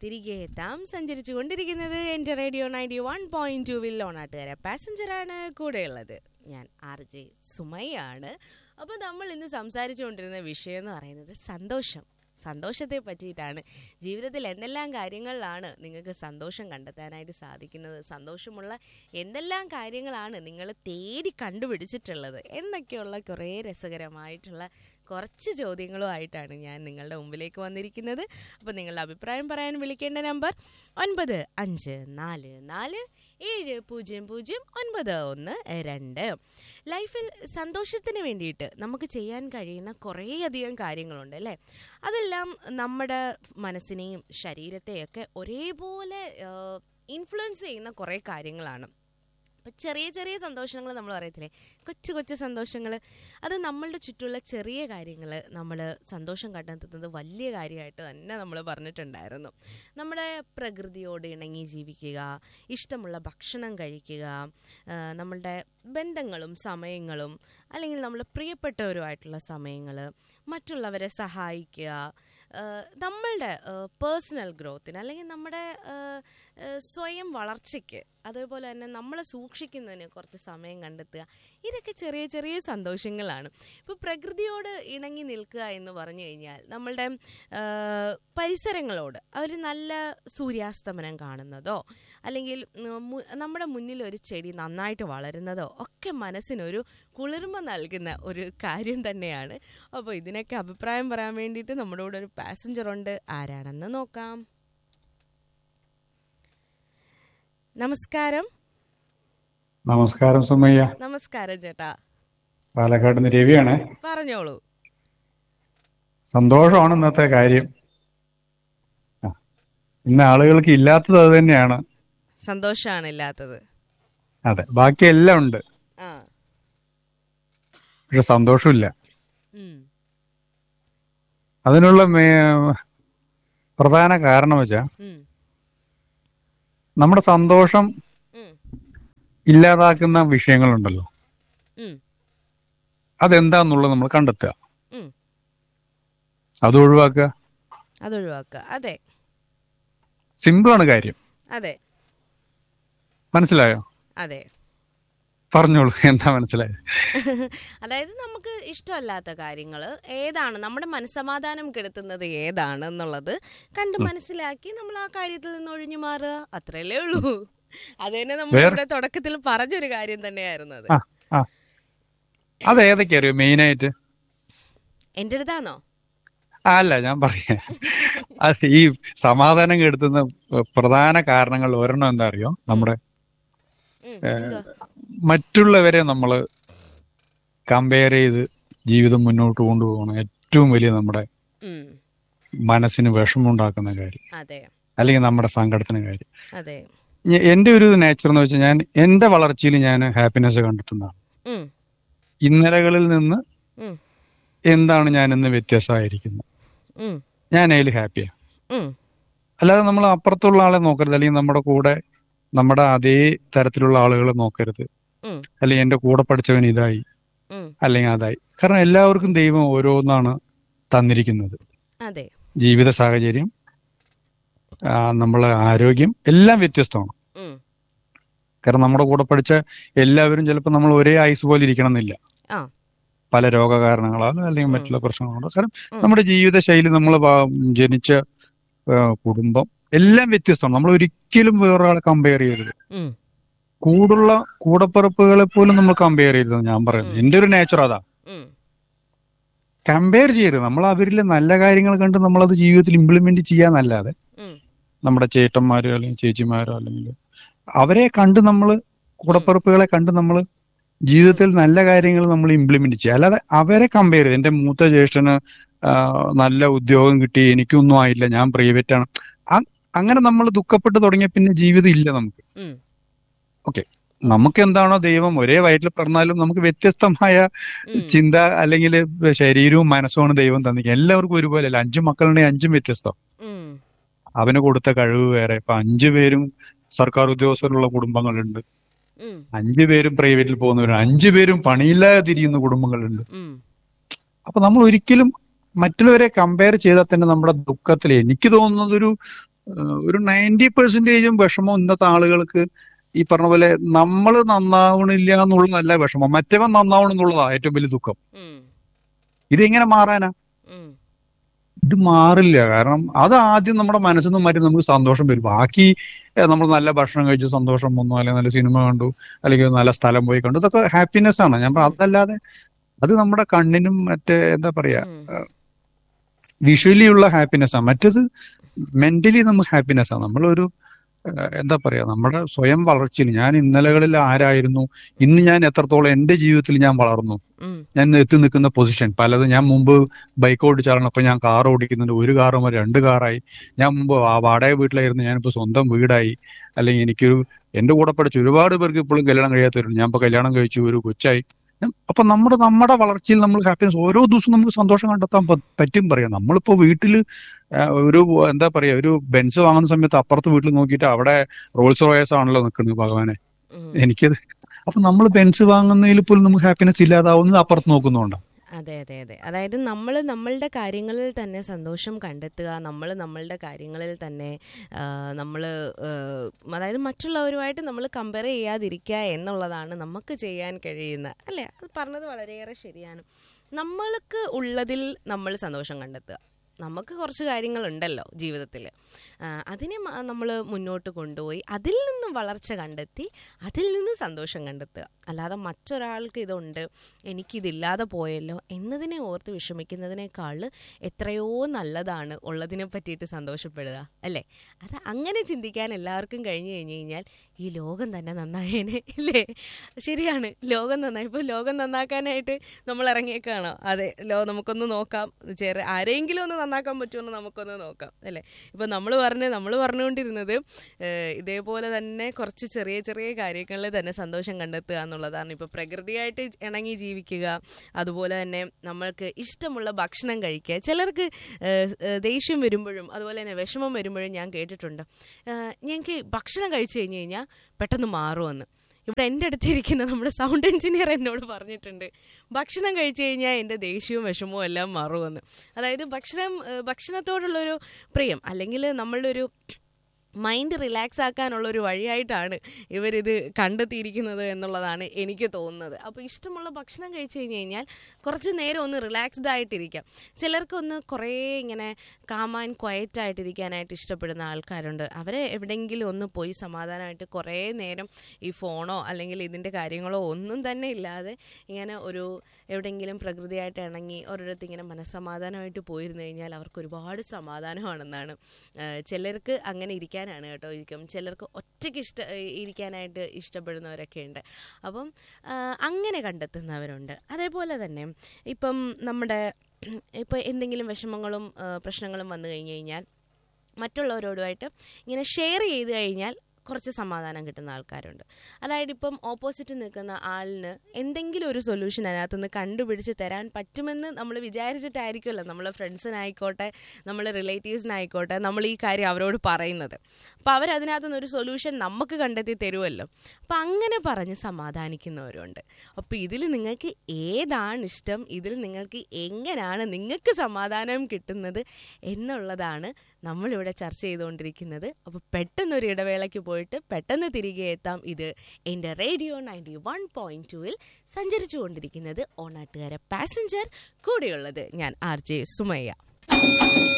തിരികെ എത്താം സഞ്ചരിച്ചു കൊണ്ടിരിക്കുന്നത് എൻ്റെ റേഡിയോ നയൻറ്റി വൺ പോയിന്റ് ടൂവിൽ ഓണാട്ടുകാര പാസഞ്ചറാണ് കൂടെയുള്ളത് ഞാൻ ആർ ജെ സുമയാണ് അപ്പോൾ നമ്മൾ ഇന്ന് സംസാരിച്ചു കൊണ്ടിരുന്ന വിഷയം എന്ന് പറയുന്നത് സന്തോഷം സന്തോഷത്തെ പറ്റിയിട്ടാണ് ജീവിതത്തിൽ എന്തെല്ലാം കാര്യങ്ങളിലാണ് നിങ്ങൾക്ക് സന്തോഷം കണ്ടെത്താനായിട്ട് സാധിക്കുന്നത് സന്തോഷമുള്ള എന്തെല്ലാം കാര്യങ്ങളാണ് നിങ്ങൾ തേടി കണ്ടുപിടിച്ചിട്ടുള്ളത് എന്നൊക്കെയുള്ള കുറേ രസകരമായിട്ടുള്ള കുറച്ച് ചോദ്യങ്ങളുമായിട്ടാണ് ഞാൻ നിങ്ങളുടെ മുമ്പിലേക്ക് വന്നിരിക്കുന്നത് അപ്പോൾ നിങ്ങളുടെ അഭിപ്രായം പറയാൻ വിളിക്കേണ്ട നമ്പർ ഒൻപത് അഞ്ച് നാല് നാല് ഏഴ് പൂജ്യം പൂജ്യം ഒൻപത് ഒന്ന് രണ്ട് ലൈഫിൽ സന്തോഷത്തിന് വേണ്ടിയിട്ട് നമുക്ക് ചെയ്യാൻ കഴിയുന്ന കുറേയധികം കാര്യങ്ങളുണ്ട് അല്ലേ അതെല്ലാം നമ്മുടെ മനസ്സിനെയും ശരീരത്തെയൊക്കെ ഒരേപോലെ ഇൻഫ്ലുവൻസ് ചെയ്യുന്ന കുറേ കാര്യങ്ങളാണ് അപ്പം ചെറിയ ചെറിയ സന്തോഷങ്ങൾ നമ്മൾ പറയത്തില്ലേ കൊച്ചു കൊച്ചു സന്തോഷങ്ങൾ അത് നമ്മളുടെ ചുറ്റുമുള്ള ചെറിയ കാര്യങ്ങൾ നമ്മൾ സന്തോഷം കണ്ടെത്തുന്നത് വലിയ കാര്യമായിട്ട് തന്നെ നമ്മൾ പറഞ്ഞിട്ടുണ്ടായിരുന്നു നമ്മുടെ പ്രകൃതിയോട് ഇണങ്ങി ജീവിക്കുക ഇഷ്ടമുള്ള ഭക്ഷണം കഴിക്കുക ആ, നമ്മളുടെ ബന്ധങ്ങളും സമയങ്ങളും അല്ലെങ്കിൽ നമ്മൾ പ്രിയപ്പെട്ടവരുമായിട്ടുള്ള സമയങ്ങൾ മറ്റുള്ളവരെ സഹായിക്കുക ആ, നമ്മളുടെ പേഴ്സണൽ ഗ്രോത്തിന് അല്ലെങ്കിൽ നമ്മുടെ ആ, ആ, സ്വയം വളർച്ചയ്ക്ക് അതേപോലെ തന്നെ നമ്മളെ സൂക്ഷിക്കുന്നതിന് കുറച്ച് സമയം കണ്ടെത്തുക ഇതൊക്കെ ചെറിയ ചെറിയ സന്തോഷങ്ങളാണ് ഇപ്പോൾ പ്രകൃതിയോട് ഇണങ്ങി നിൽക്കുക എന്ന് പറഞ്ഞു കഴിഞ്ഞാൽ നമ്മളുടെ ആ, പരിസരങ്ങളോട് ഒരു നല്ല സൂര്യാസ്തമനം കാണുന്നതോ അല്ലെങ്കിൽ ഉം, മു- നമ്മുടെ മുന്നിൽ ഒരു ചെടി നന്നായിട്ട് വളരുന്നതോ ഒക്കെ മനസ്സിനൊരു കുളിർമ നൽകുന്ന ഒരു കാര്യം തന്നെയാണ് അപ്പോൾ ഇതിനൊക്കെ അഭിപ്രായം പറയാൻ വേണ്ടിയിട്ട് നമ്മുടെ കൂടെ ഒരു പാസഞ്ചർ ഉണ്ട് ആരാണെന്ന് നോക്കാം നമസ്കാരം നമസ്കാരം സുമയ്യ നമസ്കാരം ചേട്ടാ പാലക്കാട് നിന്ന് രവിയാണ് പറഞ്ഞോളൂ സന്തോഷമാണ് ഇന്നത്തെ കാര്യം ആ. ഇന്ന് ആളുകൾക്ക് ഇല്ലാത്തത് അത് തന്നെയാണ് സന്തോഷമാണ് ഇല്ലാത്തത് അതെ ബാക്കി എല്ലാം ഉണ്ട് ആ പക്ഷെ സന്തോഷമില്ല ഉം, അതിനുള്ള മേ- പ്രധാന കാരണം വെച്ചാ ഉം, നമ്മുടെ സന്തോഷം ഉം, ഇല്ലാതാക്കുന്ന വിഷയങ്ങളുണ്ടല്ലോ ഉം, അതെന്താന്നുള്ളത് നമ്മൾ കണ്ടെത്തുക ഉം. അത് ഒഴിവാക്കുക അതൊഴിവാക്കുക അതെ സിമ്പിളാണ് കാര്യം അതെ മനസ്സിലായോ അതെ പറഞ്ഞോളൂ എന്താ മനസ്സിലായത് അതായത് നമുക്ക് ഇഷ്ടമല്ലാത്ത കാര്യങ്ങൾ ഏതാണ് നമ്മുടെ മനസ്സമാധാനം കെടുത്തുന്നത് ഏതാണ് എന്നുള്ളത് കണ്ട് മനസ്സിലാക്കി നമ്മൾ ആ കാര്യത്തിൽ നിന്ന് ഒഴിഞ്ഞു മാറുക അത്രയല്ലേ ഉള്ളൂ അത് തന്നെ നമ്മൾ വേറെ- ഇവിടെ തുടക്കത്തിൽ പറഞ്ഞൊരു കാര്യം തന്നെയായിരുന്നു അത് ആ ആ അത് ഏതൊക്കെയാ അറിയോ മെയിനായിട്ട് എന്റെ അടുത്താണോ ആ, അല്ല ഞാൻ പറയാം അത് ഈ സമാധാനം കെടുത്തുന്ന പ്രധാന കാരണങ്ങൾ ഒരെണ്ണം എന്താ അറിയോ നമ്മുടെ ഉം, എന്തുവാ? മറ്റുള്ളവരെ നമ്മൾ കമ്പയർ ചെയ്ത് ജീവിതം മുന്നോട്ട് കൊണ്ടുപോകണം ഏറ്റവും വലിയ നമ്മുടെ ഉം, മനസ്സിന് വിഷമമുണ്ടാക്കുന്ന കാര്യം അതെ അല്ലെങ്കിൽ നമ്മുടെ സങ്കടത്തിന് കാര്യം അതെ ഞ- എന്റെ ഒരു നേച്ചർ എന്ന് വെച്ചാൽ ഞാൻ എന്റെ വളർച്ചയിൽ ഞാൻ ഹാപ്പിനെസ് കണ്ടെത്തുന്നതാണ് ഉം, ഇന്നലകളിൽ നിന്ന് ഉം, എന്താണ് ഞാൻ ഇന്ന് വ്യത്യാസമായിരിക്കുന്നത് ഉം, ഞാൻ അതിൽ ഹാപ്പിയാണ് ഉം, അല്ലാതെ നമ്മൾ അപ്പുറത്തുള്ള ആളെ നോക്കരുത് അല്ലെങ്കിൽ നമ്മുടെ കൂടെ നമ്മുടെ അതേ തരത്തിലുള്ള ആളുകളെ നോക്കരുത് ഉം, അല്ലെങ്കിൽ എന്റെ കൂടെ പഠിച്ചവൻ ഇതായി ഉം, അല്ലെങ്കിൽ അതായി കാരണം എല്ലാവർക്കും ദൈവം ഓരോന്നാണ് തന്നിരിക്കുന്നത് അതെ ജീവിത സാഹചര്യം ആ, നമ്മളെ ആരോഗ്യം എല്ലാം വ്യത്യസ്തമാണ് ഉം, കാരണം നമ്മുടെ കൂടെ പഠിച്ച എല്ലാവരും ചിലപ്പോൾ നമ്മൾ ഒരേ ഐസ് പോലെ ഇരിക്കണം എന്നില്ല ആ പല രോഗകാരണങ്ങളാൽ അല്ലെങ്കിൽ മറ്റുള്ള പ്രശ്നങ്ങളുണ്ടോ കാരണം ഉം. നമ്മുടെ ജീവിത ശൈലി നമ്മൾ ജനിച്ച ആ, കുടുംബം എല്ലാം വ്യത്യസ്തമാണ് നമ്മൾ ഒരിക്കലും വേറൊരാളെ കമ്പയർ ചെയ്യരുത് ഉം, കൂടുള്ള കൂടപ്പിറപ്പുകളെ പോലും നമ്മൾ കമ്പയർ ചെയ്യരുത് ഞാൻ പറയുന്നത് ഉം. എന്റെ ഒരു നേച്ചർ അതാ ഉം, കമ്പയർ ചെയ്യരുത് നമ്മൾ അവരിലെ നല്ല കാര്യങ്ങൾ കണ്ട് നമ്മളത് ജീവിതത്തിൽ ഇംപ്ലിമെന്റ് ചെയ്യാന്നല്ലാതെ ഉം, നമ്മുടെ ചേട്ടന്മാരോ അല്ലെങ്കിൽ ചേച്ചിമാരോ അല്ലെങ്കിൽ അവരെ കണ്ട് നമ്മൾ കൂടപ്പിറപ്പുകളെ കണ്ട് നമ്മൾ ജീവിതത്തിൽ നല്ല കാര്യങ്ങൾ നമ്മൾ ഇംപ്ലിമെന്റ് ചെയ്യുക അല്ലാതെ അവരെ കമ്പയർ ചെയ്ത് എന്റെ മൂത്ത ജ്യേഷ്ഠന് ആ, നല്ല ഉദ്യോഗം കിട്ടി എനിക്കൊന്നും ആയില്ല ഞാൻ പ്രൈവറ്റ് ആണ് അ- അങ്ങനെ നമ്മൾ ദുഃഖപ്പെട്ട് തുടങ്ങിയ പിന്നെ ജീവിതം ഇല്ല നമുക്ക് ഉം, നമുക്ക് എന്താണോ ദൈവം ഒരേ വയറ്റിൽ പറഞ്ഞാലും നമുക്ക് വ്യത്യസ്തമായ ഉം, ചിന്ത അല്ലെങ്കിൽ ശരീരവും മനസ്സുമാണ് ദൈവം തന്നിരിക്കുന്നത് എല്ലാവർക്കും ഒരുപോലെ അല്ല അഞ്ചു മക്കളുണ്ടെങ്കിൽ അഞ്ചും വ്യത്യസ്തം ഉം, അവന് കൊടുത്ത കഴിവ് വേറെ ഇപ്പൊ അഞ്ചു പേരും സർക്കാർ ഉദ്യോഗസ്ഥരുള്ള കുടുംബങ്ങളുണ്ട് ഉം, അഞ്ചു പേരും പ്രൈവറ്റിൽ പോകുന്നവരുണ്ട് അഞ്ചു പേരും പണിയില്ലാതെ തിരിയുന്ന കുടുംബങ്ങളുണ്ട് ഉം, അപ്പൊ നമ്മൾ ഒരിക്കലും മറ്റുള്ളവരെ കമ്പയർ ചെയ്താൽ തന്നെ നമ്മുടെ ദുഃഖത്തിൽ എനിക്ക് തോന്നുന്നത് ഒരു ഏഹ് ഒരു നയൻറ്റി പെർസെന്റേജും വിഷമം ഇന്നത്തെ ആളുകൾക്ക് ഈ പറഞ്ഞ പോലെ നമ്മൾ നന്നാവണില്ല എന്നുള്ളതല്ല വിഷമം മറ്റവൻ നന്നാവണം എന്നുള്ളതാ ഏറ്റവും വലിയ ദുഃഖം ഉം, ഇതെങ്ങനെ മാറാനാ ഉം, ഇത് മാറില്ല കാരണം അത് ആദ്യം നമ്മുടെ മനസ്സിൽ നിന്ന് മാറ്റി നമുക്ക് സന്തോഷം വരും ബാക്കി നമ്മൾ നല്ല ഭക്ഷണം കഴിച്ചു സന്തോഷം വന്നു അല്ലെങ്കിൽ നല്ല സിനിമ കണ്ടു അല്ലെങ്കിൽ നല്ല സ്ഥലം പോയി കണ്ടു ഇതൊക്കെ ഹാപ്പിനെസ് ആണ് ഞാൻ പറഞ്ഞ അതല്ലാതെ അത് നമ്മുടെ കണ്ണിനും മറ്റേ എന്താ പറയാ ഉം. വിഷ്വലി ഉള്ള ഹാപ്പിനെസ് ആണ് മറ്റേത് മെന്റലി നമുക്ക് ഹാപ്പിനെസ് ആണ് നമ്മളൊരു ഏഹ്, എന്താ പറയാ നമ്മുടെ സ്വയം വളർച്ചയിൽ ഞാൻ ഇന്നലകളിൽ ആരായിരുന്നു ഇന്ന് ഞാൻ എത്രത്തോളം എന്റെ ജീവിതത്തിൽ ഞാൻ വളർന്നു ഉം, ഞാൻ ഇന്ന് എത്തി നിൽക്കുന്ന പൊസിഷൻ പലത് ഞാൻ മുമ്പ് ബൈക്ക് ഓടിച്ചാലാണ് അപ്പൊ ഞാൻ കാർ ഓടിക്കുന്നുണ്ട് ഒരു കാറ് മുതൽ രണ്ട് കാറായി ഞാൻ മുമ്പ് ആ വാടക വീട്ടിലായിരുന്നു ഞാനിപ്പോ സ്വന്തം വീടായി അല്ലെങ്കിൽ എനിക്കൊരു എന്റെ കൂടെ പഠിച്ച ഒരുപാട് പേർക്ക് ഇപ്പോഴും കല്യാണം കഴിയാത്തവരുണ്ട് ഞാൻ ഇപ്പൊ കല്യാണം കഴിച്ചു ഒരു കൊച്ചായി ഞാൻ- അപ്പൊ നമ്മുടെ നമ്മുടെ വളർച്ചയിൽ നമ്മൾ ഹാപ്പിനെസ് ഓരോ ദിവസവും നമുക്ക് സന്തോഷം കണ്ടെത്താൻ പ- പറ്റും പറയാം നമ്മളിപ്പോ വീട്ടില് ആ, ഒരു എന്താ പറയാ ഒരു ബെൻസ് വാങ്ങുന്ന സമയത്ത് അപ്പുറത്ത് വീട്ടിൽ നോക്കിയിട്ട് അവിടെ റോൾസ് റോയസ് ആണല്ലോ നിൽക്കുന്നത് ഭഗവാനെ ഉം. എനിക്കത് അപ്പൊ നമ്മൾ ബെൻസ് വാങ്ങുന്നതിൽ പോലും നമുക്ക് ഹാപ്പിനെസ് ഇല്ലാതാവുന്നത് അപ്പുറത്ത് നോക്കുന്നുണ്ടാ അതെ അതെ അതെ അതായത് നമ്മൾ നമ്മളുടെ കാര്യങ്ങളിൽ തന്നെ സന്തോഷം കണ്ടെത്തുക നമ്മൾ നമ്മളുടെ കാര്യങ്ങളിൽ തന്നെ നമ്മൾ അതായത് മറ്റുള്ളവരുമായിട്ട് നമ്മൾ കമ്പയർ ചെയ്യാതിരിക്കുക എന്നുള്ളതാണ് നമുക്ക് ചെയ്യാൻ കഴിയുന്ന അല്ലേ അത് പറഞ്ഞത് വളരെയേറെ ശരിയാണ് നമ്മൾക്ക് ഉള്ളതിൽ നമ്മൾ സന്തോഷം കണ്ടെത്തുക നമുക്ക് കുറച്ച് കാര്യങ്ങളുണ്ടല്ലോ ജീവിതത്തിൽ അതിനെ നമ്മൾ മുന്നോട്ട് കൊണ്ടുപോയി അതിൽ നിന്നും വളർച്ച കണ്ടെത്തി അതിൽ നിന്ന് സന്തോഷം കണ്ടെത്തുക അല്ലാതെ മറ്റൊരാൾക്ക് ഇതുണ്ട് എനിക്കിതില്ലാതെ പോയല്ലോ എന്നതിനെ ഓർത്ത് വിഷമിക്കുന്നതിനേക്കാൾ എത്രയോ നല്ലതാണ് ഉള്ളതിനെ പറ്റിയിട്ട് സന്തോഷപ്പെടുക അല്ലേ അത് അങ്ങനെ ചിന്തിക്കാൻ എല്ലാവർക്കും കഴിഞ്ഞു കഴിഞ്ഞു കഴിഞ്ഞാൽ ഈ ലോകം തന്നെ നന്നായേനെ ഇല്ലേ ശരിയാണ് ലോകം നന്നായി ഇപ്പോൾ ലോകം നന്നാക്കാനായിട്ട് നമ്മൾ ഇറങ്ങിയേക്കാണോ അതെ ലോ നമുക്കൊന്ന് നോക്കാം ചെറിയ ആരെങ്കിലും ഒന്ന് നന്നാക്കാൻ പറ്റുമെന്ന് നമുക്കൊന്ന് നോക്കാം അല്ലേ ഇപ്പോൾ നമ്മൾ പറഞ്ഞ് നമ്മൾ പറഞ്ഞുകൊണ്ടിരുന്നത് ഏഹ്, ഇതേപോലെ തന്നെ കുറച്ച് ചെറിയ ചെറിയ കാര്യങ്ങളിൽ തന്നെ സന്തോഷം കണ്ടെത്തുക എന്നുള്ളതാണ് ഇപ്പോൾ പ്രകൃതിയായിട്ട് ഇണങ്ങി ജീവിക്കുക അതുപോലെ തന്നെ നമ്മൾക്ക് ഇഷ്ടമുള്ള ഭക്ഷണം കഴിക്കുക ചിലർക്ക് ഏഹ്, ഏഹ്, ദേഷ്യം വരുമ്പോഴും അതുപോലെ തന്നെ വിഷമം വരുമ്പോഴും ഞാൻ കേട്ടിട്ടുണ്ട് ഏഹ്, ഞങ്ങൾക്ക് ഭക്ഷണം കഴിച്ചു കഴിഞ്ഞ് കഴിഞ്ഞാൽ പെട്ടെന്ന് മാറുമെന്ന് ഇവിടെ എൻ്റെ അടുത്തിരിക്കുന്ന നമ്മുടെ സൗണ്ട് എഞ്ചിനീയർ എന്നോട് പറഞ്ഞിട്ടുണ്ട് ഭക്ഷണം കഴിച്ചു കഴിഞ്ഞാൽ എൻ്റെ ദേഷ്യവും വിഷമവും എല്ലാം മാറുമെന്ന് അതായത് ഭക്ഷണം ഏഹ്, ഭക്ഷണത്തോടുള്ളൊരു പ്രിയം അല്ലെങ്കിൽ നമ്മളുടെ ഒരു മൈൻഡ് റിലാക്സ് ആക്കാനുള്ള ഒരു വഴിയായിട്ടാണ് ഇവരിത് കണ്ടെത്തിയിരിക്കുന്നത് എന്നുള്ളതാണ് എനിക്ക് തോന്നുന്നത് അപ്പോൾ ഇഷ്ടമുള്ള ഭക്ഷണം കഴിച്ചു കഴിഞ്ഞ് കഴിഞ്ഞാൽ കുറച്ച് നേരം ഒന്ന് റിലാക്സ്ഡ് ആയിട്ടിരിക്കാം ചിലർക്കൊന്ന് കുറേ ഇങ്ങനെ കാമാൻ ക്വയറ്റ് ആയിട്ടിരിക്കാനായിട്ട് ഇഷ്ടപ്പെടുന്ന ആൾക്കാരുണ്ട് അവരെ എവിടെയെങ്കിലും ഒന്ന് പോയി സമാധാനമായിട്ട് കുറേ നേരം ഈ ഫോണോ അല്ലെങ്കിൽ ഇതിൻ്റെ കാര്യങ്ങളോ ഒന്നും തന്നെ ഇല്ലാതെ ഇങ്ങനെ ഒരു എവിടെയെങ്കിലും പ്രകൃതിയായിട്ട് ഇണങ്ങി ഒരിടത്ത് ഇങ്ങനെ മനസ്സമാധാനമായിട്ട് പോയിരുന്നു കഴിഞ്ഞാൽ അവർക്ക് ഒരുപാട് സമാധാനമാണെന്നാണ് ഏഹ് ചിലർക്ക് അങ്ങനെ ഇരിക്കാനാണ് കേട്ടോ ഇരിക്കും ചിലർക്ക് ഒറ്റയ്ക്ക് ഇഷ്ട ഇരിക്കാനായിട്ട് ഇഷ്ടപ്പെടുന്നവരൊക്കെ ഉണ്ട് അപ്പം ആഹ് അങ്ങനെ കണ്ടെത്തുന്നവരുണ്ട് അതേപോലെ തന്നെ ഇപ്പം നമ്മുടെ ഇപ്പം എന്തെങ്കിലും വിഷമങ്ങളും ആഹ് പ്രശ്നങ്ങളും വന്നു കഴിഞ്ഞ് കഴിഞ്ഞാൽ മറ്റുള്ളവരോടുമായിട്ട് ഇങ്ങനെ ഷെയർ ചെയ്ത് കഴിഞ്ഞാൽ കുറച്ച് സമാധാനം കിട്ടുന്ന ആൾക്കാരുണ്ട് അതായത് ഇപ്പം ഓപ്പോസിറ്റ് നിൽക്കുന്ന ആളിന് എന്തെങ്കിലും ഒരു സൊല്യൂഷൻ അതിനകത്ത് നിന്ന് കണ്ടുപിടിച്ച് തരാൻ പറ്റുമെന്ന് നമ്മൾ വിചാരിച്ചിട്ടായിരിക്കുമല്ലോ നമ്മളെ ഫ്രണ്ട്സിനായിക്കോട്ടെ നമ്മളെ റിലേറ്റീവ്സിനായിക്കോട്ടെ നമ്മൾ ഈ കാര്യം അവരോട് പറയുന്നത് അപ്പോൾ അവരതിനകത്തുനിന്ന് ഒരു സൊല്യൂഷൻ നമുക്ക് കണ്ടെത്തി തരുമല്ലോ അപ്പം അങ്ങനെ പറഞ്ഞ് സമാധാനിക്കുന്നവരുണ്ട് അപ്പോൾ ഇതിൽ നിങ്ങൾക്ക് ഏതാണ് ഇഷ്ടം ഇതിൽ നിങ്ങൾക്ക് എങ്ങനെയാണ് നിങ്ങൾക്ക് സമാധാനം കിട്ടുന്നത് എന്നുള്ളതാണ് നമ്മളിവിടെ ചർച്ച ചെയ്തുകൊണ്ടിരിക്കുന്നത് അപ്പോൾ പെട്ടെന്നൊരു ഇടവേളയ്ക്ക് പോയിട്ട് പെട്ടെന്ന് തിരികെ എത്താം ഇത് എൻ്റെ റേഡിയോ നയൻറ്റി വൺ പോയിൻറ്റ് ടുവിൽ സഞ്ചരിച്ചു കൊണ്ടിരിക്കുന്നത് ഓണാട്ടുകാര പാസഞ്ചർ കൂടെയുള്ളത് ഞാൻ ആർ ജെ സുമയ്യ